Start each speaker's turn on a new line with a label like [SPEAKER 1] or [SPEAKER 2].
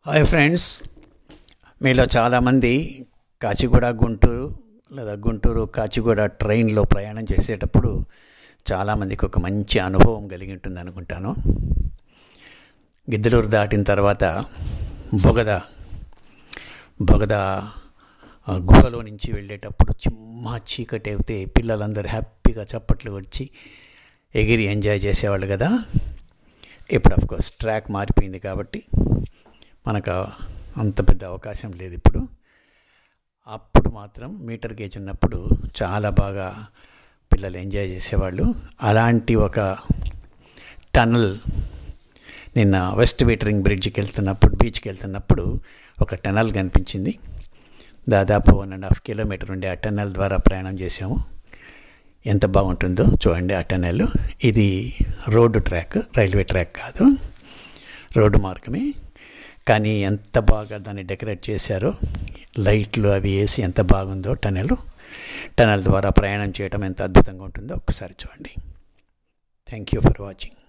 [SPEAKER 1] hi friends మీలో చాలామంది కాచిగూడ గుంటూరు లేదా గుంటూరు కాచిగూడ ట్రైన్లో ప్రయాణం చేసేటప్పుడు చాలామందికి ఒక మంచి అనుభవం కలిగి ఉంటుంది అనుకుంటాను గిద్దలూరు దాటిన తర్వాత బొగద బొగద ఆ, గుహలో నుంచి వెళ్ళేటప్పుడు చిమ్మ చీకటి అయితే పిల్లలందరూ హ్యాపీగా చప్పట్లు వచ్చి ఎగిరి ఎంజాయ్ చేసేవాళ్ళు కదా ఇప్పుడు కోర్స్ ట్రాక్ మారిపోయింది కాబట్టి మనకు అంత పెద్ద అవకాశం లేదు ఇప్పుడు అప్పుడు మాత్రం మీటర్ గేజ్ ఉన్నప్పుడు చాలా బాగా పిల్లలు ఎంజాయ్ చేసేవాళ్ళు అలాంటి ఒక టనల్ నిన్న వెస్ట్ వీటరింగ్ బ్రిడ్జ్కి వెళ్తున్నప్పుడు బీచ్కి వెళ్తున్నప్పుడు ఒక టనల్ కనిపించింది దాదాపు వన్ అండ్ హాఫ్ కిలోమీటర్ ఉండే ఆ టనల్ ద్వారా ప్రయాణం చేసాము ఎంత బాగుంటుందో చూడండి ఆ టనల్ ఇది రోడ్డు ట్రాక్ రైల్వే ట్రాక్ కాదు రోడ్డు మార్గమే కానీ ఎంత బాగా దాన్ని డెకరేట్ చేశారో లైట్లు అవి వేసి ఎంత బాగుందో టనల్ టనల్ ద్వారా ప్రయాణం చేయడం ఎంత అద్భుతంగా ఉంటుందో ఒక్కసారి చూడండి థ్యాంక్ యూ ఫర్ వాచింగ్